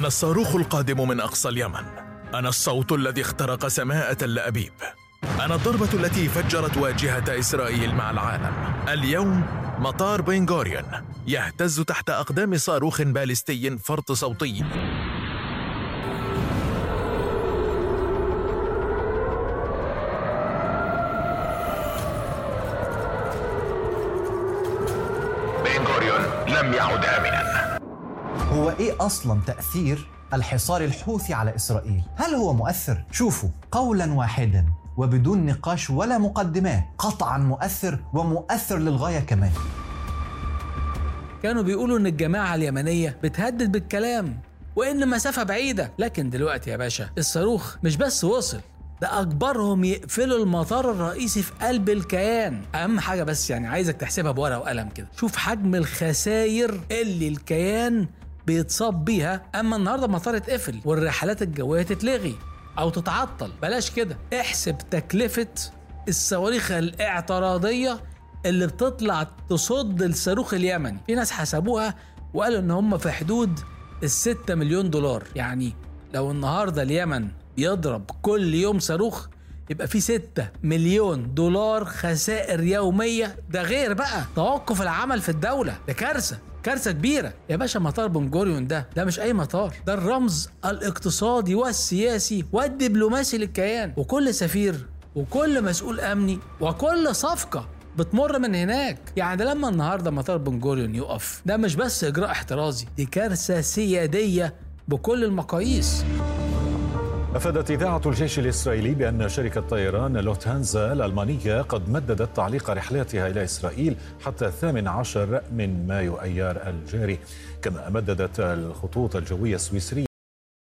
أنا الصاروخ القادم من أقصى اليمن أنا الصوت الذي اخترق سماء تل أبيب أنا الضربة التي فجرت واجهة إسرائيل مع العالم اليوم مطار بنغوريون يهتز تحت أقدام صاروخ باليستي فرط صوتي بنغوريون لم يعد آمنا هو ايه اصلا تاثير الحصار الحوثي على اسرائيل؟ هل هو مؤثر؟ شوفوا قولا واحدا وبدون نقاش ولا مقدمات قطعا مؤثر ومؤثر للغايه كمان. كانوا بيقولوا ان الجماعه اليمنيه بتهدد بالكلام وان مسافه بعيده لكن دلوقتي يا باشا الصاروخ مش بس وصل ده اجبرهم يقفلوا المطار الرئيسي في قلب الكيان اهم حاجه بس يعني عايزك تحسبها بورقه وقلم كده شوف حجم الخساير اللي الكيان بيتصاب بيها اما النهارده المطار اتقفل والرحلات الجويه تتلغي او تتعطل بلاش كده احسب تكلفه الصواريخ الاعتراضيه اللي بتطلع تصد الصاروخ اليمني في ناس حسبوها وقالوا ان هم في حدود الستة مليون دولار يعني لو النهارده اليمن يضرب كل يوم صاروخ يبقى في 6 مليون دولار خسائر يومية ده غير بقى توقف العمل في الدولة ده كارثة كارثة كبيرة يا باشا مطار بنجوريون ده ده مش أي مطار ده الرمز الاقتصادي والسياسي والدبلوماسي للكيان وكل سفير وكل مسؤول أمني وكل صفقة بتمر من هناك يعني ده لما النهارده مطار بنجوريون يقف ده مش بس اجراء احترازي دي كارثه سياديه بكل المقاييس أفادت إذاعة الجيش الإسرائيلي بأن شركة طيران لوتهانزا الألمانية قد مددت تعليق رحلاتها إلى إسرائيل حتى الثامن عشر من مايو أيار الجاري كما مددت الخطوط الجوية السويسرية